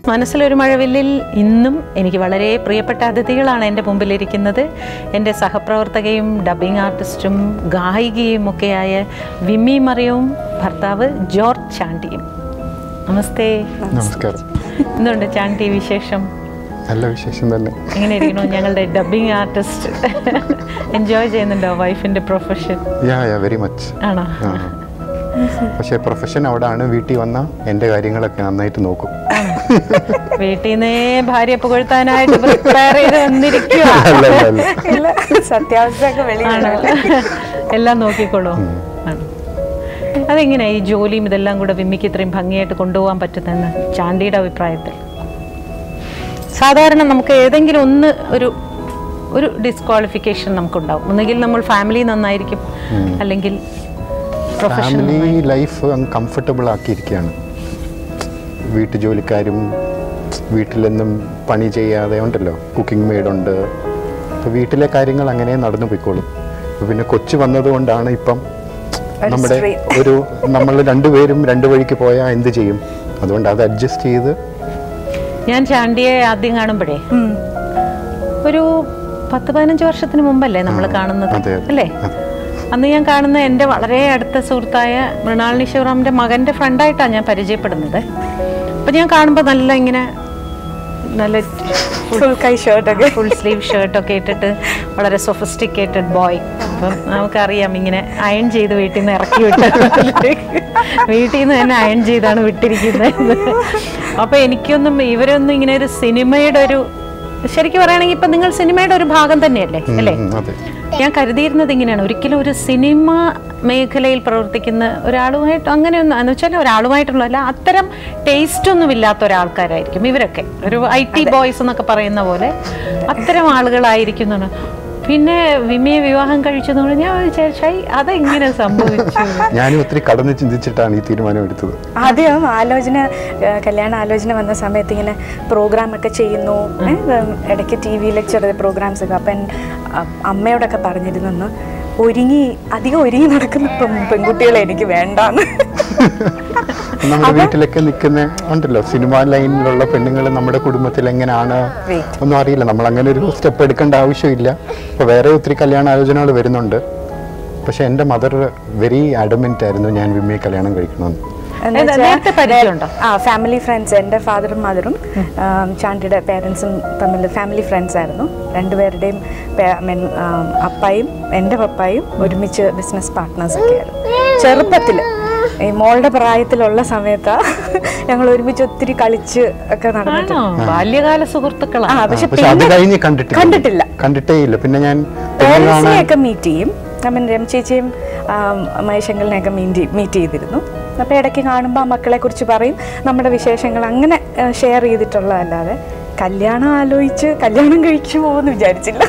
മനസ്സിലൊരു മഴവില്ലിൽ ഇന്നും എനിക്ക് വളരെ പ്രിയപ്പെട്ട അതിഥികളാണ് എൻ്റെ മുമ്പിലിരിക്കുന്നത് എൻ്റെ സഹപ്രവർത്തകയും ഡബിംഗ് ആർട്ടിസ്റ്റും ഗായികയും ഒക്കെയായ വിമ്മി മറിയവും ഭർത്താവ് ജോർജ് ചാണ്ടിയും നമസ്തേ നമസ്കാരം എന്തുണ്ട് ചാണ്ടി വിശേഷം നല്ല വിശേഷം തന്നെ എങ്ങനെ ഇരിക്കണോ ഞങ്ങളുടെ ഡബിംഗ് ആർട്ടിസ്റ്റ് എൻജോയ് ചെയ്യുന്നുണ്ടോ വൈഫിൻ്റെ profession yeah yeah very much ആണോ പക്ഷേ പ്രൊഫഷൻ അവിടാണ് വീട്ടിൽ വന്ന എൻ്റെ കാര്യങ്ങളൊക്കെ നന്നായിട്ട് നോക്കും വീട്ടിൽ നിന്നേ ഭാര്യ പുകഴ്ത്താനായിട്ട് പ്രിപ്പയർ ചെയ്ത് വന്നിരിക്കുക അല്ല അല്ല അല്ല ഇല്ല സത്യാവസ്ഥ ഒക്കെ വെളിയാണ് എല്ലാം നോക്കിക്കോളൂ ആണ് അതെങ്ങനെ ഈ ജോലിയും ഇതെല്ലാം കൂടെ വിമ്മിക്ക് ഇത്രയും ഭംഗിയായിട്ട് കൊണ്ടുപോകാൻ പറ്റുന്നെന്ന് ചാണ്ടിയുടെ അഭിപ്രായത്തിൽ സാധാരണ നമുക്ക് ഏതെങ്കിലും ഒന്ന് ഒരു ഒരു ഡിസ്ക്വാളിഫിക്കേഷൻ നമുക്കുണ്ടാവും ഒന്നുകിൽ നമ്മൾ ഫാമിലി നന്നായിരിക്കും അല്ലെങ്കിൽ പ്രൊഫഷൻ ഫാമിലി ലൈഫ് അങ്ങ് കംഫർട്ടബിൾ ആക്കിയിരിക്കുകയാണ് വീട്ടു ജോലിക്കാരും വീട്ടിലൊന്നും പണി ചെയ്യാതെ ഉണ്ടല്ലോ കുക്കിംഗ് മെയ്ഡുണ്ട് അപ്പോൾ വീട്ടിലെ കാര്യങ്ങൾ അങ്ങനെ നടന്നു പോയിക്കോളും അപ്പോൾ പിന്നെ കൊച്ചു വന്നതുകൊണ്ടാണ് ഇപ്പം ഒരു നമ്മുടെ strain. ഒരു നമ്മൾ രണ്ടുപേരും രണ്ട് വഴിക്ക് പോയാൽ എന്ത് ചെയ്യും അതുകൊണ്ട് അത് അഡ്ജസ്റ്റ് ചെയ്ത് ഞാൻ ചാണ്ടിയെ ആദ്യം കാണുമ്പോഴേ ഉം. ഒരു പത്ത് പതിനഞ്ച് വർഷത്തിന് മുമ്പല്ലേ നമ്മൾ കാണുന്നത് അതെ, അതെ. അല്ലേ അതെ. അന്ന് ഞാൻ കാണുന്ന എൻ്റെ വളരെ അടുത്ത സുഹൃത്തായ മൃണാളിനി ശിവറാമിൻ്റെ മകൻ്റെ ഫ്രണ്ടായിട്ടാണ് ഞാൻ പരിചയപ്പെടുന്നത് അപ്പം ഞാൻ കാണുമ്പോൾ നല്ല ഇങ്ങനെ നല്ല ഫുൾ കൈ ഷർട്ടൊക്കെ ഫുൾ സ്ലീവ് ഷർട്ടൊക്കെ ഇട്ടിട്ട് വളരെ സൊഫിസ്റ്റിക്കേറ്റഡ് ബോയ് അപ്പം നമുക്കറിയാം ഇങ്ങനെ അയൺ ചെയ്ത് വീട്ടിൽ നിന്ന് ഇറക്കി വിട്ടത് വീട്ടിൽ നിന്ന് തന്നെ അയൺ ചെയ്താണ് വിട്ടിരിക്കുന്നത് അപ്പോൾ എനിക്കൊന്നും ഇവരൊന്നും ഇങ്ങനെ ഒരു സിനിമയുടെ ഒരു ശരിക്കും പറയുകയാണെങ്കിൽ ഇപ്പം നിങ്ങൾ സിനിമയുടെ ഒരു ഭാഗം തന്നെയല്ലേ ഉം, അല്ലേ ഉം, അതെ ഞാൻ കരുതിയിരുന്നത് ഇങ്ങനെയാണ് ഒരിക്കലും ഒരു സിനിമ മേഖലയിൽ പ്രവർത്തിക്കുന്ന ഒരാളുമായിട്ട് അങ്ങനെയൊന്നും എന്ന് വെച്ചാൽ ഒരാളുമായിട്ടുള്ളതല്ല അത്തരം ടേസ്റ്റ് ഒന്നും ഇല്ലാത്ത ഒരാൾക്കാരായിരിക്കും ഇവരൊക്കെ ഒരു ഐ ടി ബോയ്സ് എന്നൊക്കെ പറയുന്ന പോലെ അത്തരം ആളുകളായിരിക്കും എന്നാണ് പിന്നെ വിമിയെ വിവാഹം കഴിച്ചെന്ന് പറഞ്ഞാൽ ഞാൻ വിചാരിച്ചായി അതെങ്ങനെ സംഭവിച്ചു ഞാനും ഒത്തിരി കടന്ന് ചിന്തിച്ചിട്ടാണ് ഈ തീരുമാനം എടുത്തത് ആദ്യം ആലോചന ഏ, കല്യാണ ആലോചന വന്ന സമയത്ത് ഇങ്ങനെ പ്രോഗ്രാം ഒക്കെ ചെയ്യുന്നു ഏ, ഉം, ഇടയ്ക്ക് ടി വിയിലെ ചെറിയ പ്രോഗ്രാംസ് ഒക്കെ അപ്പം അ- അമ്മയോടൊക്കെ പറഞ്ഞിരുന്നു ഒരുങ്ങി അധികം ഒരുങ്ങി നടക്കുന്ന പെൺ- പെൺകുട്ടികളെ എനിക്ക് വേണ്ടാന്ന് നമ്മുടെ വീട്ടിലൊക്കെ നിൽക്കുന്ന ഉണ്ടല്ലോ സിനിമ ലൈനിലുള്ള പെണ്ണുങ്ങൾ നമ്മുടെ കുടുംബത്തിൽ എങ്ങനെയാണ് Wait. ഒന്നും അറിയില്ല നമ്മൾ അങ്ങനെ ഒരു സ്റ്റെപ്പ് എടുക്കേണ്ട ആവശ്യമില്ല ഇപ്പോൾ വേറെ ഒത്തിരി കല്യാണ ആലോചനകൾ വരുന്നുണ്ട് പക്ഷെ എൻ്റെ മദർ വെരി അഡമെൻ്റ് ആയിരുന്നു ഞാൻ വിമ്മയെ കല്യാണം കഴിക്കണമെന്ന് എന്ന് ഏതാ, വെച്ചാ, നേരത്തെ പരിചയമുണ്ടോ? ആ ഫാമിലി ഫ്രണ്ട്സ് എൻ്റെ ഫാദറും മദറും ചാണ്ടിയുടെ പേരൻസും തമ്മിൽ ഫാമിലി ഫ്രണ്ട്സ് ആയിരുന്നു രണ്ടുപേരുടെയും പേ- മീൻ, ആം, അപ്പായും എൻ്റെ പപ്പായും ഒരുമിച്ച് ബിസിനസ് പാർട്ട്നേഴ്സ് ഒക്കെ ആയിരുന്നു ചെറുപ്പത്തിൽ ഈ മോളുടെ പ്രായത്തിലുള്ള സമയത്താ ഞങ്ങൾ ഒരുമിച്ച് ഒത്തിരി കളിച്ച് ഒക്കെ നടന്നിട്ടുണ്ട് ആണോ ബാല്യകാല സുഹൃത്തുക്കളാ ആ പക്ഷെ പക്ഷെ അത് കഴിഞ്ഞ് കണ്ടിട്ടില്ല കണ്ടിട്ടില്ല. കണ്ടിട്ടേ ഇല്ല പിന്നെ ഞാൻ പെണ്ണ് പേരൻസിനെ കാണാൻ ഒക്കെ മീറ്റ് ചെയ്യും ഐ മീൻ രമ ചേച്ചിയും മഹേശങ്കലിനെയൊക്കെ മീറ്റ് മീറ്റ് ചെയ്തിരുന്നു അപ്പോൾ ഇടയ്ക്ക് കാണുമ്പോൾ ആ മക്കളെ കുറിച്ച് പറയും നമ്മുടെ വിശേഷങ്ങൾ അങ്ങനെ ഷെയർ ചെയ്തിട്ടുള്ളതല്ലാതെ കല്യാണം ആലോചിച്ച് കല്യാണം കഴിച്ചു പോകുമെന്ന് വിചാരിച്ചില്ല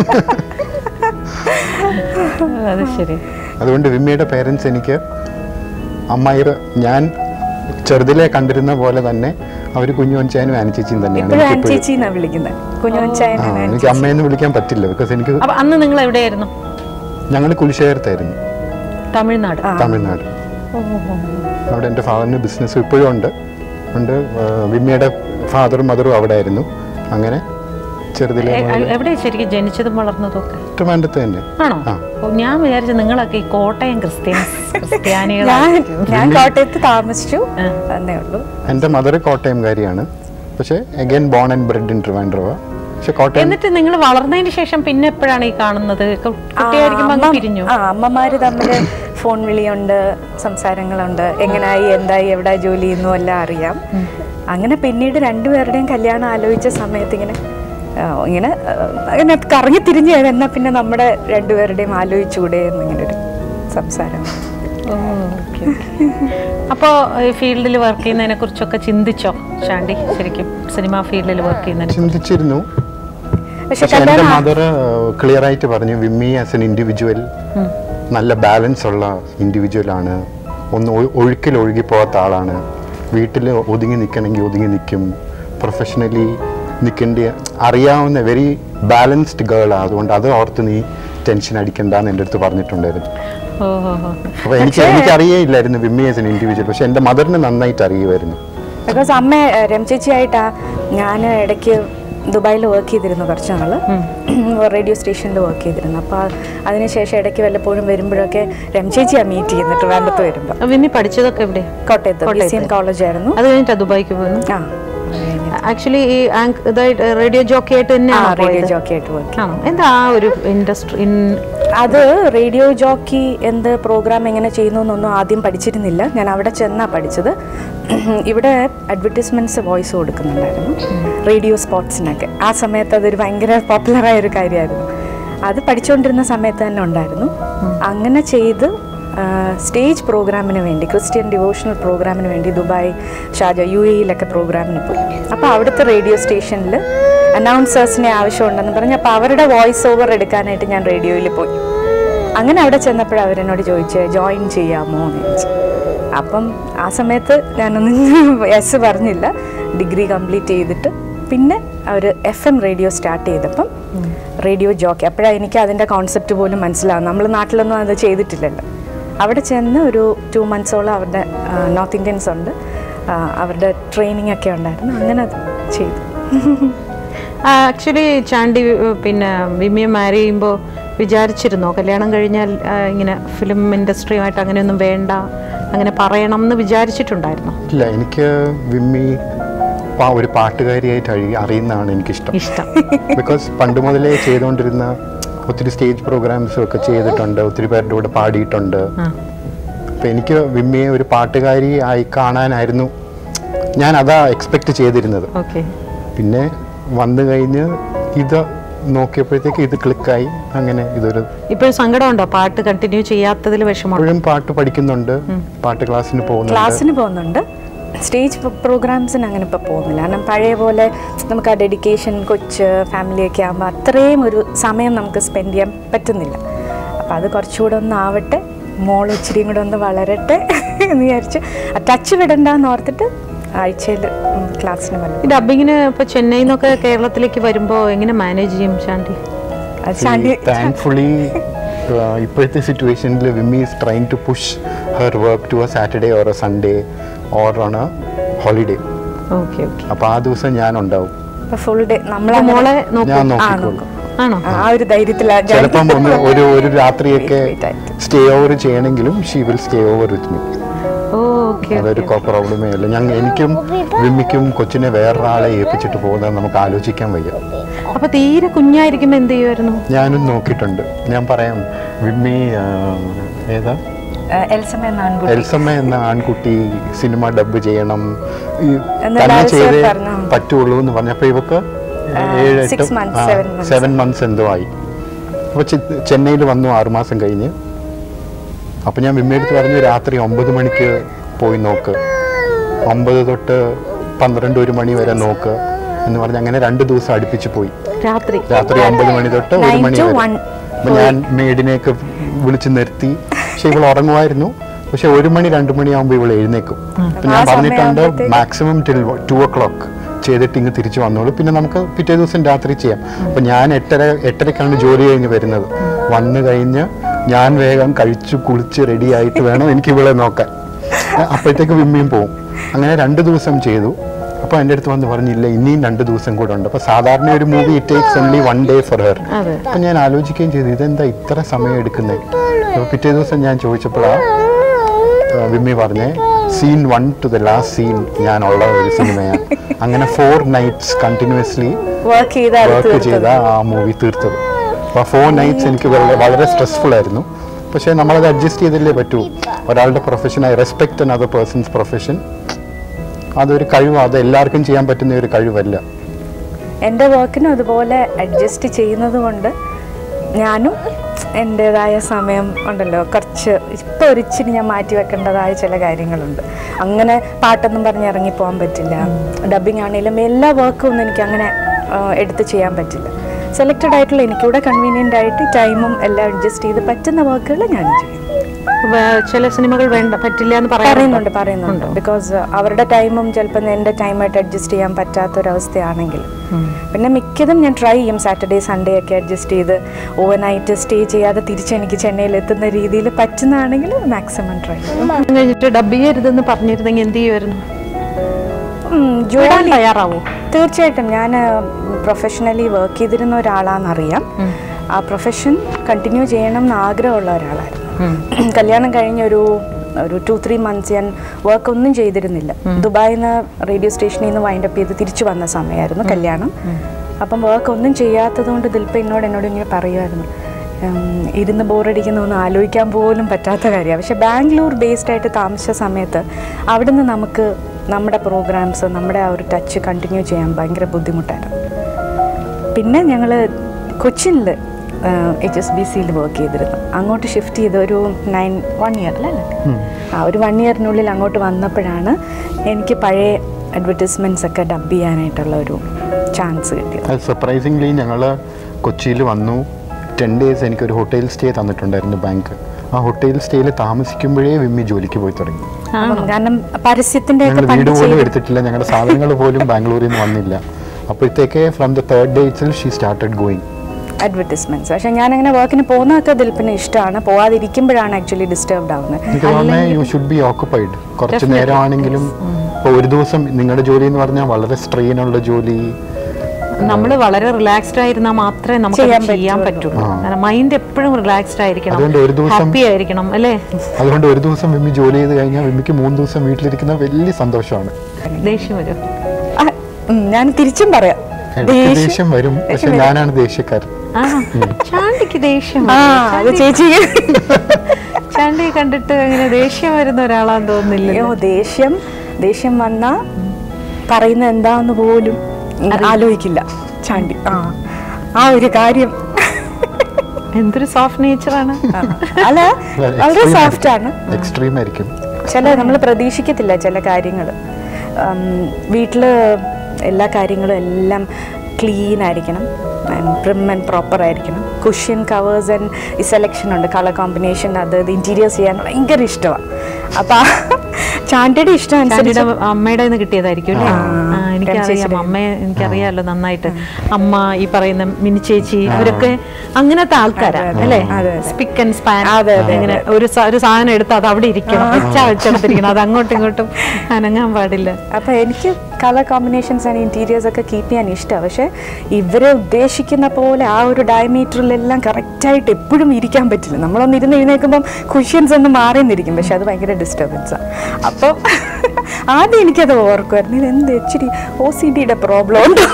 അത് ശരി അതുകൊണ്ട് വിമ്മയുടെ പേരൻസ് എനിക്ക് അമ്മായിർ ഞാൻ ചെറുതിലെ കണ്ടിരുന്ന പോലെ തന്നെ അവർ കുഞ്ഞുവഞ്ചാനും ആനച്ചേച്ചിയും തന്നെയാണ് ഇപ്പോഴും എനിക്ക് ചേച്ചി എന്നാ വിളിക്കുന്നത് കുഞ്ഞുവച്ചായ ആ എനിക്ക് അമ്മയെന്ന് വിളിക്കാൻ പറ്റില്ല ബിക്കോസ് എനിക്ക് അപ്പൊ അന്ന് നിങ്ങൾ എവിടെയായിരുന്നു ഞങ്ങൾ കുലിശേഖരത്തായിരുന്നു തമിഴ്നാട് തമിഴ്നാട് അവിടെ എൻ്റെ ഫാദറിന് ബിസിനസ് ഇപ്പോഴും ഉണ്ട് ഉണ്ട് ആ, വിമ്മിയുടെ ഫാദറും മദറും അവിടെ ആയിരുന്നു അങ്ങനെ ചെറുതിലെ എ- എ- എവിടെയാ ശരിക്കും ജനിച്ചതും വളർന്നതും ഒക്കെ ട്രിവാൻഡത്ത് തന്നെ ആണോ ആ. ഓ, ഞാൻ വിചാരിച്ചു നിങ്ങളൊക്കെ ഈ കോട്ടയം ക്രിസ്ത്യൻസ് ഞാൻ ക്രിസ്ത്യാനികളാണ് ഞാൻ കോട്ടയത്ത് താമസിച്ചു ആ. എന്നേ ഉള്ളൂ എൻ്റെ മദർ കോട്ടയംകാരിയാണ് പക്ഷേ again born and bred in ട്രിവാൻഡ്രവ പക്ഷെ കോട്ടയം എന്നിട്ട് നിങ്ങൾ വളർന്നതിന് ശേഷം പിന്നെ എപ്പോഴാണ് ഈ കാണുന്നത് കു- കുട്ടിയായിരിക്കുമ്പോ അങ്ങ് അമ്മ- പിരിഞ്ഞു ആ അമ്മമാര് തമ്മിൽ ഫോൺ വിളിയുണ്ട് സംസാരങ്ങളുണ്ട് എങ്ങനായി എന്തായി എവിടെ ജോലി ചെയ്യുന്നു എല്ലാം അറിയാം അങ്ങനെ പിന്നീട് രണ്ടുപേരുടെയും കല്യാണം ആലോചിച്ച സമയത്ത് ഇങ്ങനെ ആ, ഇങ്ങനെ ആ, അങ്ങനെ കറങ്ങി തിരിഞ്ഞ് എന്നാ പിന്നെ നമ്മുടെ രണ്ടുപേരുടെയും ആലോചിച്ചുകൂടെ എന്നിങ്ങനെ ഒരു സംസാരം ഓ, ഓക്കേ, ഓക്കേ. അപ്പോ ഈ ഫീൽഡിൽ വർക്ക് ചെയ്യുന്നതിനെ കുറിച്ചൊക്കെ ചിന്തിച്ചോ ശാന്തി ശരിക്കും സിനിമാ ഫീൽഡിൽ വർക്ക് ചെയ്യുന്നതിനെ ചിന്തിച്ചിരുന്നു പക്ഷെ പക്ഷെ എൻ്റെ മദർ ക്ലിയർ ആയിട്ട് പറഞ്ഞു വിമ്മി ആസ് എൻ ഇൻഡിവിജ്വൽ നല്ല ബാലൻസ് ഉള്ള ഇൻഡിവിജ്വൽ ആണ് ഒന്ന് ഒഴു- ഒഴുക്കിൽ ഒഴുകി പോകാത്ത ആളാണ് വീട്ടിൽ ഒതുങ്ങി നിൽക്കണമെങ്കിൽ ഒതുങ്ങി നിൽക്കും പ്രൊഫഷണലി നിൽക്കേണ്ട അറിയാവുന്ന വെരി ബാലൻസ്ഡ് ഗേളാണ് അതുകൊണ്ട് അത് ഓർത്ത് നീ ടെൻഷൻ അടിക്കണ്ടെന്ന് എൻ്റെ അടുത്ത് പറഞ്ഞിട്ടുണ്ടായിരുന്നു ഓ ഓ ഓ അപ്പോൾ എനിക്ക് എനിക്ക് അറിയേയില്ലായിരുന്നു വിമ്മി ആസ് എൻ ഇൻഡിവിജ്വൽ പക്ഷെ എൻ്റെ മദറിന് നന്നായിട്ട് അറിയുമായിരുന്നു ബിക്കോസ് അമ്മ ഏഹ്, രംചേച്ചിയായിട്ടാ ഞാൻ ഇടയ്ക്ക് ദുബായിൽ വർക്ക് ചെയ്തിരുന്നു കുറച്ച് നാൾ റേഡിയോ സ്റ്റേഷനിൽ വർക്ക് ചെയ്തിരുന്നു അപ്പോൾ അതിനുശേഷം ഇടയ്ക്ക് വല്ലപ്പോഴും വരുമ്പോഴൊക്കെ രംചേച്ചിയാണ് മീറ്റ് ചെയ്യുന്നത് ട്രിവാൻഡത്ത് വരുമ്പോൾ വിമ്മി പഠിച്ചതൊക്കെ എവിടെ കോട്ടയത്ത് ബി സി എം കോളേജ് ആയിരുന്നു അത് കഴിഞ്ഞിട്ടാ ദുബായിക്ക് പോകുന്നു ആ ആക്ച്വലി ഈ ആങ്ക് ഇതായിട്ട് റേഡിയോ ജോക്കി ആയിട്ട് ആ തന്നെയാണോ റേഡിയോ പോയത് ജോക്കി ആയിട്ട് വർക്ക് ആണോ എന്താ ആ ഒരു ഇൻഡസ്ട്രി അത് റേഡിയോ ജോക്കി എന്ത് പ്രോഗ്രാം എങ്ങനെ ചെയ്യുന്നു എന്നൊന്നും ആദ്യം പഠിച്ചിരുന്നില്ല ഞാൻ അവിടെ ചെന്നാ പഠിച്ചത് ഇവിടെ അഡ്വർടൈസ്മെന്റ്സ് വോയിസ് കൊടുക്കുന്നുണ്ടായിരുന്നു റേഡിയോ സ്പോട്സിനൊക്കെ ആ സമയത്ത് അതൊരു ഭയങ്കര പോപ്പുലറായ ഒരു കാര്യമായിരുന്നു അത് പഠിച്ചുകൊണ്ടിരുന്ന സമയത്ത് തന്നെ ഉണ്ടായിരുന്നു അങ്ങനെ ചെയ്ത് സ്റ്റേജ് പ്രോഗ്രാമിന് വേണ്ടി ക്രിസ്ത്യൻ ഡിവോഷണൽ പ്രോഗ്രാമിന് വേണ്ടി ദുബായ് ഷാജ യു എയിലൊക്കെ പ്രോഗ്രാമിന് പോയി അപ്പോൾ അവിടുത്തെ റേഡിയോ സ്റ്റേഷനിൽ അനൗൺസേഴ്സിനെ ആവശ്യമുണ്ടെന്ന് പറഞ്ഞ് അപ്പോൾ അവരുടെ വോയിസ് ഓവർ എടുക്കാനായിട്ട് ഞാൻ റേഡിയോയിൽ പോയി അങ്ങനെ അവിടെ ചെന്നപ്പോൾ അവരെന്നോട് ചോദിച്ച് ജോയിൻ ചെയ്യാമോ എന്ന് ചോദിച്ചു അപ്പം ആ സമയത്ത് ഞാനൊന്നും എസ് പറഞ്ഞില്ല ഡിഗ്രി കംപ്ലീറ്റ് ചെയ്തിട്ട് പിന്നെ അവർ എഫ് എം റേഡിയോ സ്റ്റാർട്ട് ചെയ്തപ്പം റേഡിയോ ജോക്കി അപ്പോഴാണ് എനിക്ക് അതിൻ്റെ കോൺസെപ്റ്റ് പോലും മനസ്സിലാവും നമ്മൾ നാട്ടിലൊന്നും അത് ചെയ്തിട്ടില്ലല്ലോ അവിടെ ചെന്ന് ഒരു ടു മന്ത്സോളം അവരുടെ നോർത്ത് ഇന്ത്യൻസ് ഉണ്ട് ആ, അവരുടെ ട്രെയിനിങ് ഒക്കെ ഉണ്ടായിരുന്നു അങ്ങനെ അത് ചെയ്തു ആക്ച്വലി ചാണ്ടി ഏഹ്, പിന്നെ വിമ്മിയെ മാരി ചെയ്യുമ്പോൾ വിചാരിച്ചിരുന്നോ കല്യാണം കഴിഞ്ഞാൽ ആ, ഇങ്ങനെ ഫിലിം ഇൻഡസ്ട്രിയുമായിട്ട് അങ്ങനെയൊന്നും വേണ്ട അങ്ങനെ പറയണം എന്ന് വിചാരിച്ചിട്ടുണ്ടായിരുന്നോ ഇല്ല എനിക്ക് വിമ്മി പാ- ഒരു പാട്ടുകാരിയായിട്ട് അഴി- അറിയുന്നതാണ് എനിക്കിഷ്ടം ഇഷ്ടം ബിക്കോസ് പണ്ട് മുതലേ ചെയ്തുകൊണ്ടിരുന്ന ഒത്തിരി സ്റ്റേജ് പ്രോഗ്രാംസും ഒക്കെ ചെയ്തിട്ടുണ്ട് ഒത്തിരി പേരുടെ കൂടെ പാടിയിട്ടുണ്ട് ആ. അപ്പം എനിക്ക് വിമ്മിയെ ഒരു പാട്ടുകാരി ആയി കാണാനായിരുന്നു ഞാൻ അതാ എക്സ്പെക്ട് ചെയ്തിരുന്നത് ഓക്കെ പിന്നെ വന്നു കഴിഞ്ഞ് ഇത് നോക്കിയപ്പോഴത്തേക്ക് ഇത് ക്ലിക്കായി അങ്ങനെ ഇതൊരു ഇപ്പോഴും സങ്കടമുണ്ടോ പാട്ട് കണ്ടിന്യൂ ചെയ്യാത്തതിൽ വിഷമമുണ്ടോ ഇപ്പോഴും പാട്ട് പഠിക്കുന്നുണ്ട് പാട്ട് ക്ലാസ്സിന് പോകുന്നുണ്ട് ക്ലാസ്സിന് പോകുന്നുണ്ട് സ്റ്റേജ് പ്രോഗ്രാംസിന് അങ്ങനെ ഇപ്പോൾ പോകുന്നില്ല കാരണം പഴയ പോലെ നമുക്ക് ആ ഡെഡിക്കേഷൻ കൊച്ച് ഫാമിലിയൊക്കെ ആകുമ്പോൾ അത്രയും ഒരു സമയം നമുക്ക് സ്പെൻഡ് ചെയ്യാൻ പറ്റുന്നില്ല അപ്പോൾ അത് കുറച്ചുകൂടെ ഒന്ന് ആവട്ടെ മോൾ ഇച്ചിരിയും കൂടെ ഒന്ന് വളരട്ടെ എന്ന് വിചാരിച്ച് ആ ടച്ച് വിടണ്ടെന്ന് ഓർത്തിട്ട് ആഴ്ചയിൽ ക്ലാസ്സിന് വന്നു ഈ ഡബിങ്ങിന് ഇപ്പോൾ ചെന്നൈയിൽ നിന്നൊക്കെ കേരളത്തിലേക്ക് വരുമ്പോൾ എങ്ങനെ മാനേജ് ചെയ്യും ചാണ്ടി അത് ചാണ്ടി താങ്ക്ഫുള്ളി ഇപ്പോഴത്തെ സിറ്റുവേഷനിൽ Vimmi is trying to push her work to a Saturday or a Sunday or on a holiday okay okay അപ്പോൾ ആ ദിവസം ഞാൻ ഉണ്ടാവും ഫുൾ ഡേ നമ്മൾ മോളെ നോക്കും ഞാൻ ആ നോക്കിക്കോളും നോക്കും ആണോ ആ ഒരു ധൈര്യത്തിലാണ് ഞാൻ- ചിലപ്പം ഒന്ന് ഒരു ഒരു രാത്രിയൊക്കെ Wait, wait, സ്റ്റേ ഓവർ ചെയ്യണമെങ്കിലും she will stay over with me oh okay അതൊരു പ്രോബ്ലമേ അല്ല ഞങ്ങൾ എനിക്കും വിമ്മിക്കും കൊച്ചിനെ വേറൊരാളെ ഏൽപ്പിച്ചിട്ട് പോകുന്നത് നമുക്ക് ആലോചിക്കാൻ വയ്യ അപ്പൊ തീരെ കുഞ്ഞായിരിക്കുമ്പോ എന്ത് ചെയ്യുമായിരുന്നു ഞാനും നോക്കിയിട്ടുണ്ട് ഞാൻ പറയാം വിമ്മി ആ, ഏതാ ആ, എൽസമ്മ എന്ന ആൺകുട്ടി എൽസമ്മ എന്ന ആൺകുട്ടി സിനിമ ഡബ് ചെയ്യണം ഈ എന്ന് തന്നെ ലാൽ ചെയ്തേ സാർ പറഞ്ഞു. പറ്റുള്ളൂ എന്ന് പറഞ്ഞപ്പോൾ ഇവക്ക് ഏഴ് six months, seven months. Seven months എന്തോ ആയി അപ്പോൾ ചെന്നൈയിൽ വന്നു ആറുമാസം കഴിഞ്ഞ് അപ്പോൾ ഞാൻ വിമ്മയെടുത്ത് പറഞ്ഞു രാത്രി ഒമ്പത് മണിക്ക് പോയി നോക്ക് ഒമ്പത് തൊട്ട് പന്ത്രണ്ട് ഒരു മണി വരെ നോക്ക് എന്ന് പറഞ്ഞ് അങ്ങനെ രണ്ട് ദിവസം അടുപ്പിച്ച് പോയി രാത്രി രാത്രി ഒമ്പത് മണി തൊട്ട് ഒരു Nine മണി to വരെ one. അപ്പൊ ഞാൻ മേഡിനെയൊക്കെ വിളിച്ച് നിർത്തി പക്ഷെ ഇവൾ ഉറങ്ങുമായിരുന്നു പക്ഷെ ഒരു മണി രണ്ട് മണിയാകുമ്പോൾ ഇവൾ എഴുന്നേക്കും അപ്പൊ ഞാൻ ആ പറഞ്ഞിട്ടുണ്ട് സമയമാകുമ്പഴത്തേക്ക് maximum till two o'clock ചെയ്തിട്ട് ഇങ്ങ് തിരിച്ചു വന്നോളൂ പിന്നെ നമുക്ക് പിറ്റേ ദിവസം രാത്രി ചെയ്യാം അപ്പൊ ഞാൻ എട്ടര എട്ടരക്കാണ് ജോലി കഴിഞ്ഞ് വരുന്നത് വന്നു കഴിഞ്ഞ് ഞാൻ വേഗം കഴിച്ചു കുളിച്ച് റെഡി ആയിട്ട് വേണം എനിക്ക് ഇവളെ നോക്കാൻ അപ്പോഴത്തേക്ക് വിമ്മിയും പോവും അങ്ങനെ രണ്ട് ദിവസം ചെയ്തു അപ്പോൾ എൻ്റെ അടുത്ത് വന്ന് പറഞ്ഞില്ല ഇനിയും രണ്ട് ദിവസം കൂടെ ഉണ്ട് അപ്പോൾ സാധാരണ ഒരു movie it takes only one day for her അതെ അപ്പം ഞാൻ ആലോചിക്കുകയും ചെയ്തു ഇതെന്താ ഇത്ര സമയം എടുക്കുന്നത് അപ്പോൾ പിറ്റേ ദിവസം ഞാൻ ചോദിച്ചപ്പോഴാണ് വിമ്മി പറഞ്ഞേ scene one to the last scene ഞാനുള്ള ഒരു സിനിമയാണ് അങ്ങനെ ഫോർ നൈറ്റ്സ് കണ്ടിന്യൂസ്ലി വർക്ക് ചെയ്താൽ വർക്ക് ചെയ്ത ആ മൂവി തീർത്തത് അപ്പോൾ ഫോർ നൈറ്റ്സ് എനിക്ക് വളരെ വളരെ സ്ട്രെസ്ഫുൾ ആയിരുന്നു പക്ഷേ നമ്മളത് അഡ്ജസ്റ്റ് ചെയ്തല്ലേ പറ്റൂ ഒരാളുടെ profession I respect another person's profession അതൊരു കഴിവ് അത് എല്ലാവർക്കും ചെയ്യാൻ പറ്റുന്ന ഒരു കഴിവല്ല എൻ്റെ വർക്കിനും അതുപോലെ അഡ്ജസ്റ്റ് ചെയ്യുന്നത് കൊണ്ട് ഞാനും എൻ്റെതായ സമയം ഉണ്ടല്ലോ കുറച്ച് ഇപ്പോൾ ഒരു ഇച്ചിരി ഞാൻ മാറ്റി വെക്കേണ്ടതായ ചില കാര്യങ്ങളുണ്ട് അങ്ങനെ പാട്ടൊന്നും പറഞ്ഞ് ഇറങ്ങിപ്പോകാൻ പറ്റില്ല ഡബിങ് ആണെങ്കിലും എല്ലാ വർക്കും ഒന്നും എനിക്ക് അങ്ങനെ ആ, എടുത്ത് ചെയ്യാൻ പറ്റില്ല സെലക്റ്റഡ് ആയിട്ടുള്ള എനിക്കിവിടെ കൺവീനിയൻ്റ് ആയിട്ട് ടൈമും എല്ലാം അഡ്ജസ്റ്റ് ചെയ്ത് പറ്റുന്ന വർക്കുകൾ ഞാൻ ചെയ്യും വേ- ചില സിനിമകൾ വേണ്ട പറ്റില്ല എന്ന് പറയുന്നുണ്ട് പറയുന്നുണ്ട് ബിക്കോസ് അവരുടെ ടൈമും ചിലപ്പോൾ എൻ്റെ ടൈമായിട്ട് അഡ്ജസ്റ്റ് ചെയ്യാൻ പറ്റാത്തൊരവസ്ഥയാണെങ്കിൽ പിന്നെ മിക്കതും ഞാൻ ട്രൈ ചെയ്യും സാറ്റർഡേ സൺഡേ ഒക്കെ അഡ്ജസ്റ്റ് ചെയ്ത് ഓവർ നൈറ്റ് സ്റ്റേ ചെയ്യാതെ തിരിച്ച് എനിക്ക് ചെന്നൈയിൽ എത്തുന്ന രീതിയിൽ പറ്റുന്നതാണെങ്കിൽ മാക്സിമം ട്രൈ ചെയ്യും കഴിഞ്ഞിട്ട് ഡബ് ചെയ്യരുതെന്ന് പറഞ്ഞിരുന്നെങ്കിൽ എന്ത് ചെയ്യുമായിരുന്നു ഉം, വിടാൻ ജോലി തയ്യാറാവോ തീർച്ചയായിട്ടും ഞാൻ പ്രൊഫഷണലി വർക്ക് ചെയ്തിരുന്ന ഒരാളാണെന്നറിയാം ആ പ്രൊഫഷൻ കണ്ടിന്യൂ ചെയ്യണം എന്ന് ആഗ്രഹമുള്ള ഒരാളായിരുന്നു കല്യാണം കഴിഞ്ഞൊരു ഒരു ടു ത്രീ മന്ത്സ് ഞാൻ വർക്ക് ഒന്നും ചെയ്തിരുന്നില്ല ദുബായിൽ നിന്ന് റേഡിയോ സ്റ്റേഷനിൽ നിന്ന് വൈൻഡ് അപ്പ് ചെയ്ത് തിരിച്ചു വന്ന സമയമായിരുന്നു കല്യാണം അപ്പം വർക്ക് ഒന്നും ചെയ്യാത്തത് കൊണ്ട് ദിൽപ്പ എന്നോട് എന്നോട് ഇങ്ങനെ പറയുമായിരുന്നു ഉം, ഇരുന്ന് ബോറടിക്കുന്ന ഒന്നും ആലോചിക്കാൻ പോലും പറ്റാത്ത കാര്യമാണ് പക്ഷെ ബാംഗ്ലൂർ ബേസ്ഡ് ആയിട്ട് താമസിച്ച സമയത്ത് അവിടുന്ന് നമുക്ക് നമ്മുടെ പ്രോഗ്രാംസ് നമ്മുടെ ആ ഒരു ടച്ച് കണ്ടിന്യൂ ചെയ്യാൻ ഭയങ്കര ബുദ്ധിമുട്ടായിരുന്നു പിന്നെ ഞങ്ങൾ കൊച്ചിനിൽ എച്ച് എസ് ബി സിയിൽ വർക്ക് ചെയ്തിരുന്നു അങ്ങോട്ട് ഷിഫ്റ്റ് ചെയ്ത് ഒരു നയൻ വൺ ഇയർ അല്ലേ ആ ഒരു വൺ ഇയറിനുള്ളിൽ അങ്ങോട്ട് വന്നപ്പോഴാണ് എനിക്ക് പഴയ അഡ്വർടൈസ്മെൻറ്റ്സ് ഒക്കെ ഡബ് ചെയ്യാനായിട്ടുള്ള ഒരു ചാൻസ് കിട്ടിയത് അത് സർപ്രൈസിംഗ്ലി ഞങ്ങൾ കൊച്ചിയിൽ വന്നു ടെൻ ഡേയ്സ് എനിക്കൊരു ഹോട്ടൽ സ്റ്റേ തന്നിട്ടുണ്ടായിരുന്നു ബാങ്ക് ആ ഹോട്ടൽ സ്റ്റേയിൽ താമസിക്കുമ്പോഴേ വിമ്മി ജോലിക്ക് പോയി തുടങ്ങി അപ്പം കാരണം പരസ്യത്തിൻ്റെ ഞങ്ങൾ ഒക്കെ വീട് പണ്ട് പോലും ചെയ്ത് എടുത്തിട്ടില്ല ഞങ്ങളുടെ സാധനങ്ങൾ പോലും ബാംഗ്ലൂരിൽ നിന്ന് വന്നില്ല അപ്പോഴത്തേക്ക് ഫ്രം ദ തേർഡ് ഡേ ഇറ്റ്സിൽ ഷീ സ്റ്റാർട്ടഡ് ഗോയിങ് അഡ്വർടൈസ്മെന്റ്സ് പക്ഷെ ഞാനങ്ങനെ വർക്കിന് പോകുന്നതൊക്കെ ദിൽപ്പിന് ഇഷ്ടമാണ് പോവാതിരിക്കുമ്പോഴാണ് ആക്ച്വലി ഡിസ്റ്റർബ്ഡ് ആവുന്നത് എനിക്ക് തോന്നുന്നത് യു ഷുഡ് ബി ഓക്കുപ്പൈഡ് കുറച്ച് നേരമാണെങ്കിലും ഇപ്പോൾ ഒരു ദിവസം നിങ്ങളുടെ ജോലി എന്ന് പറഞ്ഞാൽ വളരെ സ്ട്രെയിൻ ഉള്ള ജോലി നമ്മൾ വളരെ റിലാക്സ്ഡ് ആയിരുന്നാൽ മാത്രമേ നമുക്ക് ചെയ്യാൻ അത് ചെയ്യാൻ പറ്റുള്ളൂ ആ. കാരണം മൈൻഡ് എപ്പോഴും റിലാക്സ്ഡ് ആയിരിക്കണം അതുകൊണ്ട് ഒരു ദിവസം- ഹാപ്പി ആയിരിക്കണം അല്ലേ അതുകൊണ്ട് ഒരു ദിവസം വിമ്മി ജോലി ചെയ്ത് കഴിഞ്ഞാൽ വിമ്മിക്ക് മൂന്ന് ദിവസം വീട്ടിലിരിക്കുന്ന വലിയ സന്തോഷമാണ് ദേഷ്യം വരും ആ, ഉം, ഞാൻ തിരിച്ചും പറയാം എനിക്ക് ദേഷ്യം വരും പക്ഷെ ഞാനാണ് ദേഷ്യക്കാരൻ ആ ചാണ്ടിക്ക് ദേഷ്യം ആ വരും. അത് ചേച്ചി ചാണ്ടി കണ്ടിട്ട് അങ്ങനെ ദേഷ്യം വരുന്ന ഒരാളാന്ന് തോന്നുന്നില്ല അയ്യോ ദേഷ്യം ദേഷ്യം വന്ന പറയുന്ന എന്താന്ന് പോലും ആലോചിക്കില്ല ചാണ്ടി ആ ആ ഒരു കാര്യം എന്തൊരു സോഫ്റ്റ് നേച്ചറാണ് ആ, അല്ല വളരെ സോഫ്റ്റ് ആണ് എക്സ്ട്രീം ആയിരിക്കും ചില നമ്മൾ പ്രതീക്ഷിക്കത്തില്ല ചില കാര്യങ്ങൾ വീട്ടിൽ എല്ലാ കാര്യങ്ങളും എല്ലാം ക്ലീൻ ആയിരിക്കണം പ്രിം ആൻഡ് പ്രോപ്പർ ആയിരിക്കണം കുഷ്യൻ കവേഴ്സ് ആൻഡ് ഈ സെലക്ഷൻ ഉണ്ട് കളർ കോമ്പിനേഷൻ അത് ഇത് ഇൻറ്റീരിയേഴ്സ് ചെയ്യാൻ ഭയങ്കര ഇഷ്ടമാണ് അപ്പം ചാണ്ടിയുടെ ഇഷ്ടം അനുസരിച്ച് ചാണ്ടിയുടെ അമ്മയുടെ നിന്ന് കിട്ടിയതായിരിക്കും അല്ലേ ആ, ആ, എനിക്കറിയാം രമേശിന്റെ. അമ്മയെ എനിക്കറിയാലോ നന്നായിട്ട് അമ്മ ഈ പറയുന്ന മിനി ചേച്ചി ഇവരൊക്കെ അങ്ങനത്തെ ആൾക്കാരാണ് അല്ലേ അതെ, അതെ. സ്പിക്ക് ആൻഡ് സ്പാൻ അതെ, അതെ, ഇങ്ങനെ ഒരു സ- ഒരു സാധനം എടുത്ത് അത് അവിടെ ഇരിക്കണം വെച്ചാ വെച്ചെടുത്തിരിക്കണം അത് അങ്ങോട്ടും ഇങ്ങോട്ടും അനങ്ങാൻ പാടില്ല അപ്പം എനിക്ക് കളർ കോമ്പിനേഷൻസ് ആൻഡ് ഇൻറ്റീരിയേഴ്സ് ഒക്കെ കീപ്പ് ചെയ്യാൻ ഇഷ്ടമാണ് പക്ഷേ ഇവരെ ഉദ്ദേശിക്കുന്ന പോലെ ആ ഒരു ഡയമീറ്ററിലെല്ലാം കറക്റ്റായിട്ട് എപ്പോഴും ഇരിക്കാൻ പറ്റില്ല നമ്മളൊന്ന് ഇരുന്ന് എഴുന്നേൽക്കുമ്പം കുഷ്യൻസ് ഒന്ന് മാറി നിന്നിരിക്കും പക്ഷെ അത് ഭയങ്കര ഡിസ്റ്റർബൻസാണ് അപ്പം ആദ്യം എനിക്കത് ഓർക്കുമായിരുന്നു ഇത് എന്ത് ഇച്ചിരി ഒ സി ഡിയുടെ പ്രോബ്ലം ഉണ്ട്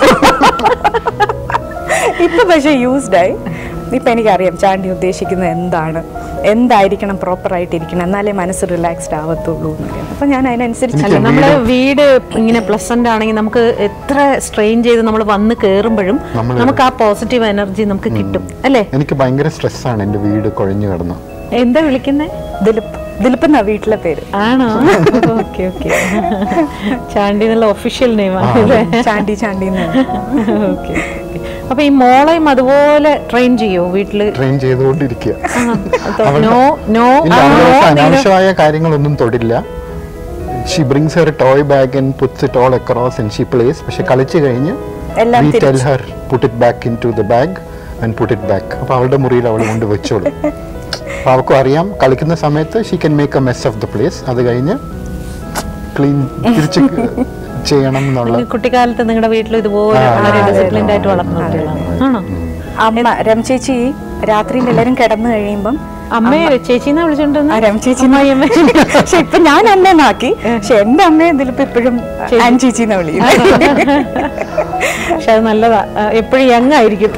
ഇപ്പം പക്ഷേ യൂസ്ഡായി ഇപ്പം എനിക്കറിയാം ചാണ്ടി ഉദ്ദേശിക്കുന്നത് എന്താണ് എന്തായിരിക്കണം പ്രോപ്പറായിട്ടിരിക്കണം എന്നാലേ മനസ്സ് റിലാക്സ്ഡ് ആവത്തുള്ളൂ എന്നൊക്കെ അപ്പം ഞാൻ അതിനനുസരിച്ച് അല്ല നമ്മള് വീട് ഇങ്ങനെ പ്ലസന്റ് ആണെങ്കിൽ നമുക്ക് എത്ര സ്ട്രെയിൻ ചെയ്ത് നമ്മൾ വന്ന് കയറുമ്പോഴും നമ്മള് നമുക്ക് ആ പോസിറ്റീവ് എനർജി നമുക്ക് കിട്ടും അല്ലേ എനിക്ക് ഭയങ്കര സ്ട്രെസ്സാണ് എൻ്റെ വീട് കുഴഞ്ഞു കിടന്ന് എന്താ വിളിക്കുന്നേ ദിലിപ്പ് ദിലിപ്പ് എന്നാ വീട്ടിലെ പേര് ആണോ ഓക്കെ ഓക്കെ ചാണ്ടി എന്നുള്ള ഒഫീഷ്യൽ നെയിമാണ് അല്ലേ ചാണ്ടി ചാണ്ടി എന്ന് ഓക്കെ അപ്പൊ ഈ മോളെയും അതുപോലെ ട്രെയിൻ ചെയ്യോ വീട്ടില് ട്രെയിൻ ചെയ്തുകൊണ്ടിരിക്കുക നോ നോ ഇല്ല അവൾക്ക് അനാവശ്യമായ കാര്യങ്ങളൊന്നും തൊടില്ല she brings her toy bag and puts it all across and she plays പക്ഷെ കളിച്ചു കഴിഞ്ഞ് എല്ലാം വി ടെൽ തിരിച്ച്. Her put it back into the bag and put it back അപ്പോൾ അവളുടെ മുറിയിൽ അവൾ കൊണ്ട് വെച്ചോളും അപ്പോൾ അവൾക്കും അറിയാം കളിക്കുന്ന സമയത്ത് she can make a mess of the place അത് കഴിഞ്ഞ് ക്ലീൻ തിരിച്ച് ചെയ്യണം എന്നുള്ള നിങ്ങൾ കുട്ടിക്കാലത്ത് നിങ്ങളുടെ വീട്ടിൽ ഇതുപോലെ ആ, വളരെ അതെ, ഡിസിപ്ലിൻഡ് ആയിട്ട് അതെ, വളർന്ന അതെ, കുട്ടികളാണ് ആണോ അമ്മ രമ ചേച്ചി രാത്രിയിൽ എല്ലാവരും കിടന്നു കഴിയുമ്പം അമ്മയെ ചേച്ചിന്നാ ആ വിളിച്ചോണ്ടിരുന്ന രമ ചേച്ചി പക്ഷെ ഇപ്പൊ ഞാൻ അമ്മേന്നാക്കി പക്ഷെ എന്റെ അമ്മയെ ഇതിലിപ്പോ ഇപ്പോഴും ആൻ ചേച്ചിന്ന് വിളിക്കും പക്ഷെ അത് നല്ലതാ എപ്പോഴും യങ് ആയിരിക്കും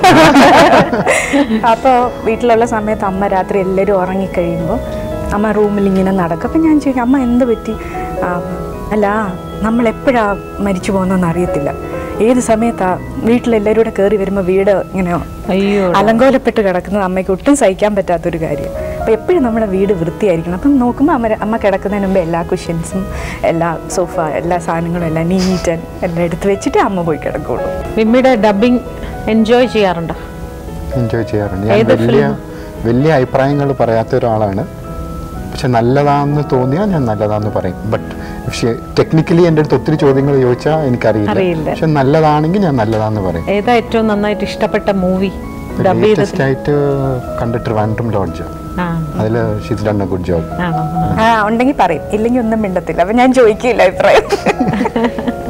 അപ്പോൾ വീട്ടിലുള്ള സമയത്ത് അമ്മ രാത്രി എല്ലാവരും ഉറങ്ങിക്കഴിയുമ്പോൾ അമ്മ റൂമിൽ ഇങ്ങനെ നടക്കും അപ്പം ഞാൻ ചോദിക്കും അമ്മ എന്ത് പറ്റി ആ, അല്ല നമ്മൾ എപ്പോഴാ മരിച്ചു പോകുന്നതെന്ന് അറിയത്തില്ല ഏത് സമയത്താ വീട്ടിലെല്ലാവരും കൂടെ കയറി വരുമ്പോൾ വീട് ഇങ്ങനെ അയ്യോ അലങ്കോലപ്പെട്ട് കിടക്കുന്നത് അമ്മയ്ക്ക് ഒട്ടും സഹിക്കാൻ പറ്റാത്തൊരു കാര്യം അപ്പോൾ എപ്പോഴും നമ്മുടെ വീട് വൃത്തിയായിരിക്കണം അപ്പം നോക്കുമ്പോൾ അമ്മ അമ്മ കിടക്കുന്നതിന് മുമ്പ് എല്ലാ കുഷ്യൻസും എല്ലാ സോഫ എല്ലാ സാധനങ്ങളും എല്ലാം നീറ്റ് എല്ലാം എടുത്ത് വെച്ചിട്ട് അമ്മ പോയി കിടക്കുള്ളൂ വിമ്മിയുടെ ഡബിങ് എൻജോയ് ചെയ്യാറുണ്ടോ എൻജോയ് ചെയ്യാറുണ്ട് ഞാൻ ഏത് വലിയ film? വലിയ അഭിപ്രായങ്ങൾ പറയാത്ത ഒരാളാണ് പക്ഷെ നല്ലതാണെന്ന് തോന്നിയാൽ ഞാൻ നല്ലതാന്ന് പറയും ബട്ട് പക്ഷേ ടെക്നിക്കലി എൻ്റെ അടുത്ത് ഒത്തിരി ചോദ്യങ്ങൾ ചോദിച്ചാൽ എനിക്കറിയില്ല അറിയില്ല. പക്ഷെ നല്ലതാണെങ്കിൽ ഞാൻ നല്ലതാന്ന് പറയും ഏതാ ഏറ്റവും നന്നായിട്ട് ഇഷ്ടപ്പെട്ട മൂവി ഡബ് ലേറ്റസ്റ്റ് ചെയ്തിട്ട് ആയിട്ട് കണ്ടിട്ട് ട്രിവാൻഡ്രം ലോഡ്ജ് ആ അതിൽ she's done a good job ആണോ ആ. ആ ഉണ്ടെങ്കിൽ പറയും ഇല്ലെങ്കിൽ ഒന്നും മിണ്ടത്തില്ല അപ്പം ഞാൻ ചോദിക്കില്ല അഭിപ്രായം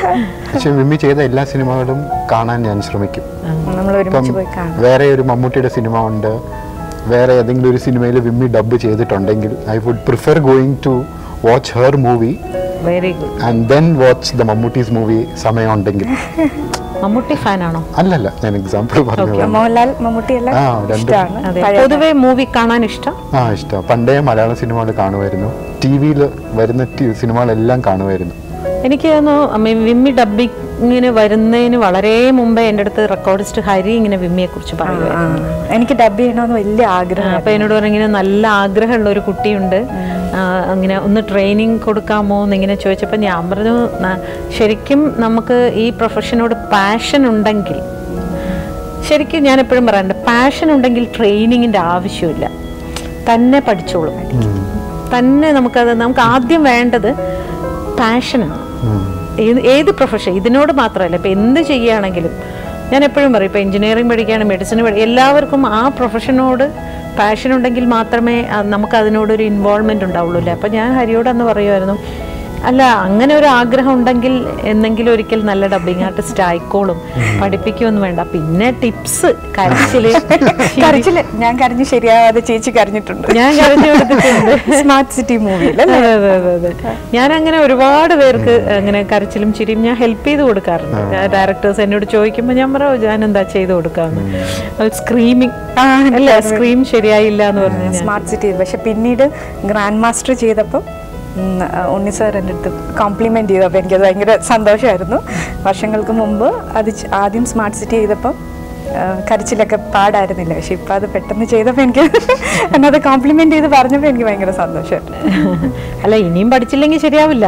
പക്ഷെ വിമ്മി ചെയ്ത എല്ലാ സിനിമകളും കാണാൻ ഞാൻ ശ്രമിക്കും നമ്മൾ ഇപ്പം ഒരുമിച്ച് പോയി കാണും വേറെ ഒരു മമ്മൂട്ടിയുടെ സിനിമ ഉണ്ട് വേറെ ഏതെങ്കിലും ഒരു സിനിമയിൽ വിമ്മി ഡബ് ചെയ്തിട്ടുണ്ടെങ്കിൽ I would prefer going to watch her movie very good and then watch the Mammootty's movie സമയം ഉണ്ടെങ്കിൽ മമ്മൂട്ടി ഫാനാണോ അല്ലല്ല ഞാൻ എക്സാമ്പിൾ പറഞ്ഞു മോഹൻലാൽ മമ്മൂട്ടി എല്ലാം ആ, രണ്ടും. ഇഷ്ടമാണ് അതെ പഴയ- പൊതുവെ മൂവി കാണാൻ ഇഷ്ടം ആ ഇഷ്ടം പണ്ടേ മലയാള സിനിമകൾ കാണുമായിരുന്നു ടി വിയിൽ വരുന്ന ടി- സിനിമകളെല്ലാം കാണുമായിരുന്നു എനിക്ക് തോന്നുന്നു വിമ്മി ഡബിങ്ങിന് വരുന്നതിന് വളരെ മുമ്പേ എൻ്റെ അടുത്ത് റെക്കോർഡിസ്റ്റ് ഹരി ഇങ്ങനെ വിമ്മിയെ കുറിച്ച് പറയുമായിരുന്നു ആ, എനിക്ക് ഡബ് ചെയ്യണമെന്ന് വലിയ ആഗ്രഹം അപ്പൊ എന്നോട് പറഞ്ഞു ഇങ്ങനെ നല്ല ആഗ്രഹമുള്ള ഒരു കുട്ടിയുണ്ട് ആ, അങ്ങനെ ഒന്ന് ട്രെയിനിങ് കൊടുക്കാമോ എന്നിങ്ങനെ ചോദിച്ചപ്പോൾ ഞാൻ പറഞ്ഞു "ന- ശരിക്കും നമുക്ക് ഈ പ്രൊഫഷനോട് പാഷൻ ഉണ്ടെങ്കിൽ ശരിക്കും ഞാൻ എപ്പോഴും പറയാറുണ്ട് പാഷൻ ഉണ്ടെങ്കിൽ ട്രെയിനിങ്ങിൻ്റെ ആവശ്യമില്ല തന്നെ പഠിച്ചോളും തന്നെ നമുക്കത് നമുക്ക് ആദ്യം വേണ്ടത് പാഷനാണ് ഏത് ഏത് പ്രൊഫഷൻ ഇതിനോട് മാത്രമല്ല ഇപ്പം എന്ത് ചെയ്യുകയാണെങ്കിലും ഞാൻ എപ്പോഴും പറയും ഇപ്പോൾ എഞ്ചിനീയറിംഗ് പഠിക്കുകയാണ് മെഡിസിൻ പഠി എല്ലാവർക്കും ആ പ്രൊഫഷനോട് പാഷൻ ഉണ്ടെങ്കിൽ മാത്രമേ ആ, നമുക്ക് അതിനോടൊരു ഇൻവോൾവ്മെൻ്റ് ഉണ്ടാവുള്ളൂ അല്ലേ അപ്പം ഞാൻ ഹരിയോട് അന്ന് പറയുമായിരുന്നു അല്ല അങ്ങനെ ഒരു ആഗ്രഹം ഉണ്ടെങ്കിൽ എന്തെങ്കിലും ഒരിക്കൽ നല്ല ഡബിങ് ആർട്ടിസ്റ്റ് ആയിക്കോളും പഠിപ്പിക്കുമൊന്നും വേണ്ട പിന്നെ ടിപ്സ് കരച്ചില് കരച്ചില് ഞാൻ കരഞ്ഞ് ശരിയാവാതെ ചേച്ചി കരഞ്ഞിട്ടുണ്ട് ഞാൻ കരഞ്ഞു കൊടുത്തിട്ടുണ്ട് സ്മാർട്ട് സിറ്റി മൂവിയിൽ അതെ അതെ അതെ അതെ ഞാൻ അങ്ങനെ ഒരുപാട് പേർക്ക് അങ്ങനെ കരച്ചിലും ചിരിയും ഞാൻ ഹെൽപ്പ് ചെയ്ത് കൊടുക്കാറുണ്ട് ഡയറക്ടേഴ്സ് എന്നോട് ചോദിക്കുമ്പോൾ ഞാൻ പറയും ഞാൻ എന്താ ചെയ്ത് കൊടുക്കാന്ന് സ്ക്രീമിങ് അല്ല സ്ക്രീം ശരിയായില്ല എന്ന് പറഞ്ഞു ഞാൻ സ്മാർട്ട് സിറ്റി പക്ഷെ പിന്നീട് ഗ്രാൻഡ് മാസ്റ്റർ ചെയ്തപ്പോൾ ഉം, ആ, ഉണ്ണി സാർ എൻ്റെ അടുത്ത് കോംപ്ലിമെൻ്റ് ചെയ്തപ്പോൾ എനിക്കത് ഭയങ്കര സന്തോഷമായിരുന്നു വർഷങ്ങൾക്ക് മുമ്പ് അത് ചെ- ആദ്യം സ്മാർട്ട് സിറ്റി ചെയ്തപ്പോൾ ആ, കരച്ചിലൊക്കെ പാടായിരുന്നില്ല പക്ഷെ ഇപ്പം അത് പെട്ടെന്ന് ചെയ്തപ്പോൾ എനിക്ക് എന്നത് കോംപ്ലിമെൻ്റ് ചെയ്ത് പറഞ്ഞപ്പോൾ എനിക്ക് ഭയങ്കര സന്തോഷമായിരുന്നു അല്ല ഇനിയും പഠിച്ചില്ലെങ്കിൽ ശരിയാവില്ല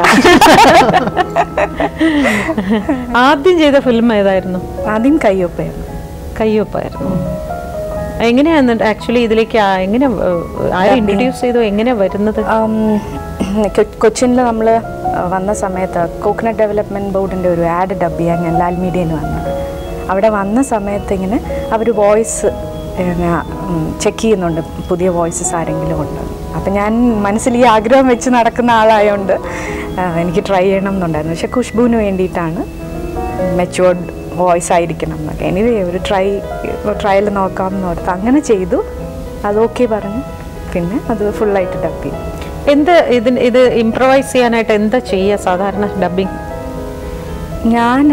ആദ്യം ചെയ്ത ഫിലിം ഏതായിരുന്നു ആദ്യം കയ്യൊപ്പയായിരുന്നു കയ്യൊപ്പായിരുന്നു എങ്ങനെയാ ആക്ച്വലി ഇതിലേക്ക് ആ- എങ്ങനെ ആരും ഇൻട്രൊഡ്യൂസ് ചെയ്തു എങ്ങനെയാ വരുന്നത് കൊച്ചിനിൽ നമ്മൾ വന്ന സമയത്ത് കോക്കനട്ട് ഡെവലപ്മെൻറ്റ് ബോർഡിൻ്റെ ഒരു ആഡ് ഡബ് ചെയ്യാൻ ഞാൻ ലാൽ മീഡിയയിൽ വന്നു അവിടെ വന്ന സമയത്ത് ഇങ്ങനെ അവർ വോയിസ് ചെക്ക് ചെയ്യുന്നുണ്ട് പുതിയ വോയിസസ് ആരെങ്കിലും ഉണ്ട് അപ്പം ഞാൻ മനസ്സിൽ ഈ ആഗ്രഹം വെച്ച് നടക്കുന്ന ആളായതുകൊണ്ട് ആ, എനിക്ക് ട്രൈ ചെയ്യണം എന്നുണ്ടായിരുന്നു പക്ഷെ ഖുഷ്ബുവിന് വേണ്ടിയിട്ടാണ് മെച്ചുവേർഡ് വോയിസ് ആയിരിക്കണം എന്നൊക്കെ എനിവേ ഒരു ട്രൈ ട്രയൽ നോക്കാം എന്ന് ഓർത്ത് അങ്ങനെ ചെയ്തു അത് ഓക്കെ പറഞ്ഞു പിന്നെ അത് ഫുള്ളായിട്ട് ഡബ് ചെയ്തു എന്ത് ഇതിന് ഇത് ഇംപ്രവൈസ് ചെയ്യാനായിട്ട് എന്താ ചെയ്യുക സാധാരണ ഡബിങ് ഞാൻ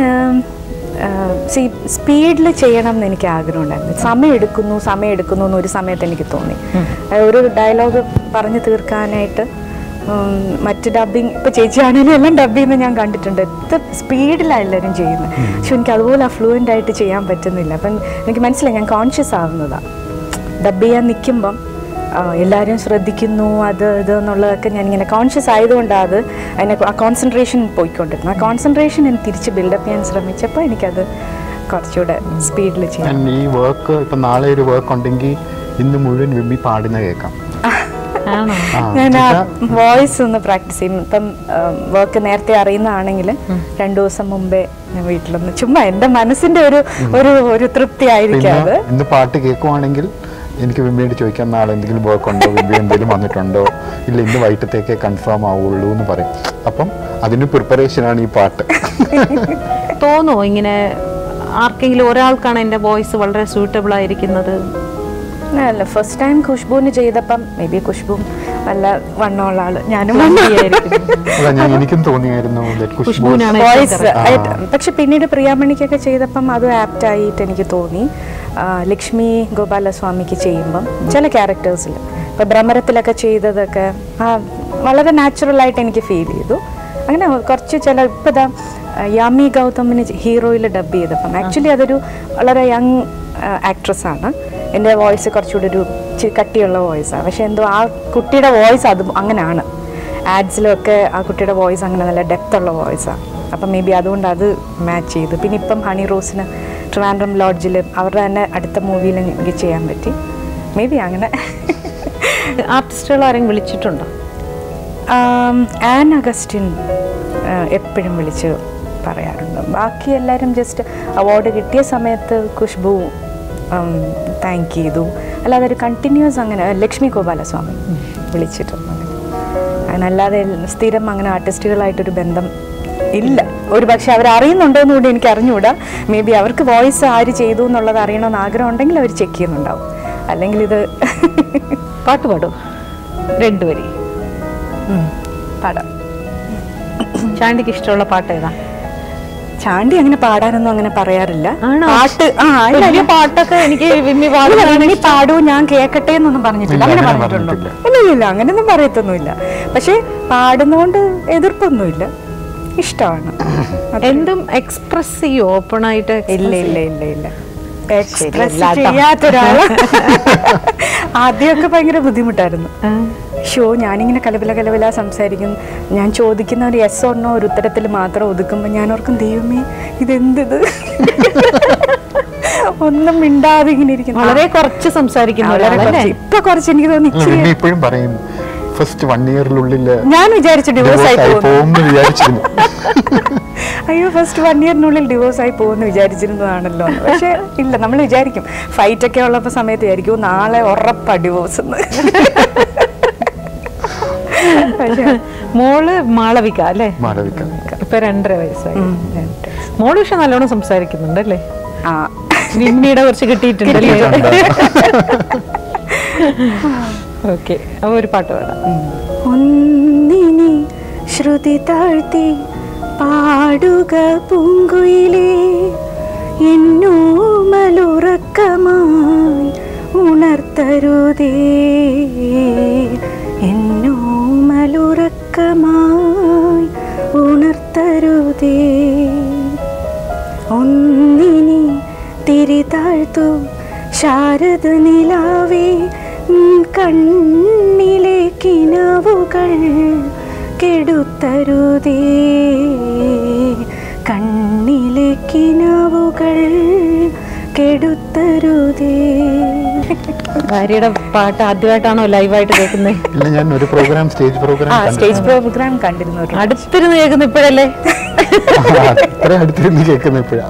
സി സ്പീഡിൽ ചെയ്യണം എന്ന് എനിക്ക് ആഗ്രഹം ഉണ്ടായിരുന്നു സമയം എടുക്കുന്നു സമയം എടുക്കുന്നു എന്ന് ഒരു സമയത്ത് എനിക്ക് തോന്നി അഹ് ഒരു ഡയലോഗ് പറഞ്ഞു തീർക്കാനായിട്ട് ഉം, മറ്റ് ഡബിങ് ഇപ്പോൾ ചേച്ചിയാണെങ്കിലും എല്ലാം ഡബ് ചെയ്യുന്നത് ഞാൻ കണ്ടിട്ടുണ്ട് എത്ര സ്പീഡിലാണ് എല്ലാവരും ചെയ്യുന്നത് പക്ഷെ എനിക്ക് അതുപോലെ ഫ്ലുവൻ്റ് ആയിട്ട് ചെയ്യാൻ പറ്റുന്നില്ല അപ്പം എനിക്ക് മനസ്സിലായി ഞാൻ കോൺഷ്യസ് ആവുന്നതാണ് ഡബ് ചെയ്യാൻ നിൽക്കുമ്പം എല്ലാവരും ശ്രദ്ധിക്കുന്നു അത് ഇത് എന്നുള്ളതൊക്കെ ഞാനിങ്ങനെ കോൺഷ്യസ് ആയതുകൊണ്ടാണ് അത് അതിനെ ആ കോൺസെൻട്രേഷൻ പോയിക്കൊണ്ടിരുന്നു ആ കോൺസെൻട്രേഷൻ എനിക്ക് തിരിച്ച് ബിൽഡപ്പ് ചെയ്യാൻ ശ്രമിച്ചപ്പോൾ എനിക്കത് കുറച്ചുകൂടെ സ്പീഡിൽ ചെയ്യാം ഞാൻ ഈ വർക്ക് ഇപ്പം നാളെ ഒരു വർക്ക് ഉണ്ടെങ്കിൽ ഇന്ന് മുഴുവൻ വിമ്മി പാടുന്ന കേൾക്കാം ആണോ ആ, ഞാൻ ആ എന്നുവെച്ചാ വോയിസ് ഒന്ന് പ്രാക്ടീസ് ചെയ്യും ഇപ്പം വർക്ക് നേരത്തെ അറിയുന്നതാണെങ്കിൽ രണ്ടു ദിവസം മുമ്പേ ഞാൻ വീട്ടിലൊന്ന് ചുമ്മാ എൻ്റെ മനസ്സിൻ്റെ ഒരു ഒരു ഒരു തൃപ്തി ആയിരിക്കും അത് പിന്നെ ഇന്ന് പാട്ട് കേൾക്കുവാണെങ്കിൽ എനിക്ക് വിമ്മിയോട് ചോദിക്കാൻ നാളെ എന്തെങ്കിലും വർക്ക് ഉണ്ടോ വിമ്മി എന്തെങ്കിലും വന്നിട്ടുണ്ടോ ഇല്ല ഇന്ന് വൈകിട്ടത്തേക്ക് കൺഫേം ആവുള്ളൂ എന്ന് പറയും അപ്പം അതിന് പ്രിപ്പറേഷനാണ് ഈ പാട്ട് തോന്നുമോ ഇങ്ങനെ ആർക്കെങ്കിലും ഒരാൾക്കാണ് എൻ്റെ വോയിസ് വളരെ സൂട്ടബിൾ ആയിരിക്കുന്നത് അല്ല ഫസ്റ്റ് ടൈം ഖുഷ്ബുവിന് ചെയ്തപ്പം മേ ബി ഖുഷ്ബു നല്ല വണ്ണമുള്ള ആള് ഞാനും ആയിരിക്കും. അതാ ഞാൻ എനിക്കും തോന്നിയായിരുന്നു that ഖുഷ്ബു ഖുഷ്ബുവിനാണ് വോയിസ് ഏറ്റവും പക്ഷെ പിന്നീട് പ്രിയാമണിക്കൊക്കെ ചെയ്തപ്പം അത് ആപ്റ്റ് ആയിട്ട് എനിക്ക് തോന്നി ആ, ലക്ഷ്മി ഗോപാലസ്വാമിക്ക് ചെയ്യുമ്പം ചില ക്യാരക്ടേഴ്സിൽ ഇപ്പം ഭ്രമരത്തിലൊക്കെ ചെയ്തതൊക്കെ ആ വളരെ നാച്ചുറൽ ആയിട്ട് എനിക്ക് ഫീൽ ചെയ്തു അങ്ങനെ കുറച്ച് ചില ഇപ്പം ഇതാ യാമി ഗൗതമിന് ഹീറോയിൽ ഡബ് ചെയ്തപ്പം ആക്ച്വലി അതൊരു വളരെ യങ് ആക്ട്രസ് ആണ് എൻ്റെ വോയിസ് കുറച്ചുകൂടി ഒരു ഇച്ചിരി കട്ടിയുള്ള വോയിസാണ് പക്ഷെ എന്തോ ആ കുട്ടിയുടെ വോയിസ് അത് അങ്ങനെയാണ് ആഡ്സിലൊക്കെ ആ കുട്ടിയുടെ വോയിസ് അങ്ങനെ നല്ല ഡെപ്ത് ഉള്ള വോയിസാണ് അപ്പം മേ ബി അതുകൊണ്ട് അത് മാച്ച് ചെയ്തു പിന്നെ ഇപ്പം ഹണി റോസിന് ട്രിവാൻഡ്രം ലോഡ്ജിൽ അവരുടെ തന്നെ അടുത്ത മൂവിയിൽ എനിക്ക് ചെയ്യാൻ പറ്റി മേ ബി അങ്ങനെ ആർട്ടിസ്റ്റുകൾ ആരെങ്കിലും വിളിച്ചിട്ടുണ്ടോ ആം, ആൻ അഗസ്റ്റിൻ എപ്പോഴും വിളിച്ച് പറയാറുണ്ട് ബാക്കി എല്ലാവരും ജസ്റ്റ് അവാർഡ് കിട്ടിയ സമയത്ത് ഖുഷ്ബു താങ്ക് ചെയ്തു അല്ലാതെ ഒരു കണ്ടിന്യൂസ് അങ്ങനെ ലക്ഷ്മി ഗോപാലസ്വാമി വിളിച്ചിട്ടുണ്ട് അങ്ങനെ അല്ലാതെ സ്ഥിരം അങ്ങനെ ആർട്ടിസ്റ്റുകളായിട്ടൊരു ബന്ധം ഇല്ല ഒരു പക്ഷെ അവർ അറിയുന്നുണ്ടോ എന്ന് കൂടി എനിക്ക് അറിഞ്ഞുകൂടാ മേ ബി അവർക്ക് വോയിസ് ആര് ചെയ്തു എന്നുള്ളത് അറിയണമെന്ന് ആഗ്രഹം ഉണ്ടെങ്കിൽ അവർ ചെക്ക് ചെയ്യുന്നുണ്ടാവും അല്ലെങ്കിൽ ഇത് പാട്ട് പാടൂ രണ്ടുപേരി പാടാം ചാണ്ടിക്ക് ഇഷ്ടമുള്ള പാട്ട് ഏതാ ചാണ്ടി അങ്ങനെ പാടാനൊന്നും അങ്ങനെ പറയാറില്ല ആണോ? പാട്ട് ആ ഇല്ല, വലിയ ഇല്ല. പാട്ടൊക്കെ എനിക്ക് വിമ്മി ഇല്ല, പാടുന്നതാണ് വിമ്മി പാടൂ ഞാൻ കേക്കട്ടെ എന്നൊന്നും പറഞ്ഞിട്ടില്ല ഇല്ല, അങ്ങനെ അങ്ങനെ പറഞ്ഞിട്ടുണ്ടോ പറഞ്ഞിട്ടില്ല. ഇല്ല ഇല്ല, ഇല്ല അങ്ങനെയൊന്നും പറയത്തൊന്നുമില്ല പക്ഷെ പാടുന്നോണ്ട് എതിർപ്പൊന്നുമില്ല ഇഷ്ടമാണ് എന്തും എക്സ്പ്രസ് ചെയ്യും ഓപ്പൺ ആയിട്ട് ഇല്ല ഇല്ല ഇല്ല ഇല്ല എക്സ്പ്രസ് ശരിയല്ല കേട്ടോ. ചെയ്യാത്തൊരാള് ആദ്യമൊക്കെ ഭയങ്കര ബുദ്ധിമുട്ടായിരുന്നു ഷോ ഞാനിങ്ങനെ കലബല കലബല സംസാരിക്കും ഞാൻ ചോദിക്കുന്ന ഒരു എസ് ഒന്നോ ഒരു ഉത്തരത്തിൽ മാത്രം ഒതുക്കുമ്പോൾ ഞാൻ ഓർക്കും ദൈവമേ ഇതെന്തിത് ഒന്നും മിണ്ടാതെ ഇങ്ങനെ ഇരിക്കുന്നു വളരെ കുറച്ച് സംസാരിക്കുന്ന വളരെ ഒരാളല്ലേ കുറച്ച്. ഇപ്പൊ കുറച്ച് എനിക്ക് തോന്നുന്നു ഇച്ചിരി വിമ്മി ഇപ്പോഴും പറയും ഫസ്റ്റ് വൺ ഇയറിനുള്ളിൽ ഞാൻ വിചാരിച്ചു ഡിവോഴ്സ് ആയി പോകുന്നു പോകുമെന്ന് വിചാരിച്ചിരുന്നു അയ്യോ ഫസ്റ്റ് വൺ ഇയറിനുള്ളിൽ ഡിവോഴ്സ് ആയി പോകുമെന്ന് വിചാരിച്ചിരുന്നതാണല്ലോ എന്ന്. പക്ഷെ ഇല്ല നമ്മൾ വിചാരിക്കും ഫൈറ്റ് ഒക്കെ ഉള്ളപ്പോൾ സമയത്ത് വിചാരിക്കും നാളെ ഉറപ്പാ ഡിവോഴ്സ് എന്ന് പക്ഷെ മോള് മാളവിക അല്ലേ മാളവിക ഇപ്പൊ രണ്ടര വയസ്സായി ഉം, മോള് പക്ഷെ നല്ലോണം സംസാരിക്കുന്നുണ്ട് അല്ലേ ആ വിമ്മിയുടെ കുറച്ച് കിട്ടിയിട്ടുണ്ടല്ലേ ഓക്കെ അപ്പൊ ഒരു പാട്ട് പാടാം ഒന്നിനി ശ്രുതി താഴ്ത്തി പാടുക പൂങ്കുയിലേ എന്നോ മലുറക്കമായി ഉണർത്തരുതേ എന്നോ മലുറക്കമായി ഉണർത്തരുതേ ഒന്നിനി തിരിതാഴ്ത്തു ശാരദ നിലാവേ ഉം കണ്ണിലെ കിനാവുകൾ കെടുത്തരുതേ കണ്ണിലെ കിനാവുകൾ കെടുത്തരുതേ ഭാര്യയുടെ പാട്ട് ആദ്യമായിട്ടാണോ ലൈവായിട്ട് കേൾക്കുന്നത് ഇല്ല ഞാൻ ഒരു പ്രോഗ്രാം സ്റ്റേജ് ആ പ്രോഗ്രാം സ്റ്റേജ് പ്രോഗ്രാം കണ്ടിരുന്നു ഒരു അടുത്തിരുന്ന് കേൾക്കുന്ന ഇപ്പോഴല്ലേ അത്ര അടുത്തിരുന്ന് കേൾക്കുന്ന ഇപ്പോഴാ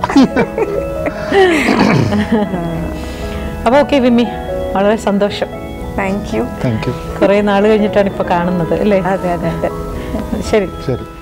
അപ്പൊ ഓക്കെ വിമ്മി വളരെ സന്തോഷം താങ്ക് യു താങ്ക് യു കുറെ നാൾ കഴിഞ്ഞിട്ടാണ് ഇപ്പൊ കാണുന്നത് അല്ലേ അതെ അതെ അതെ ശരി ശരി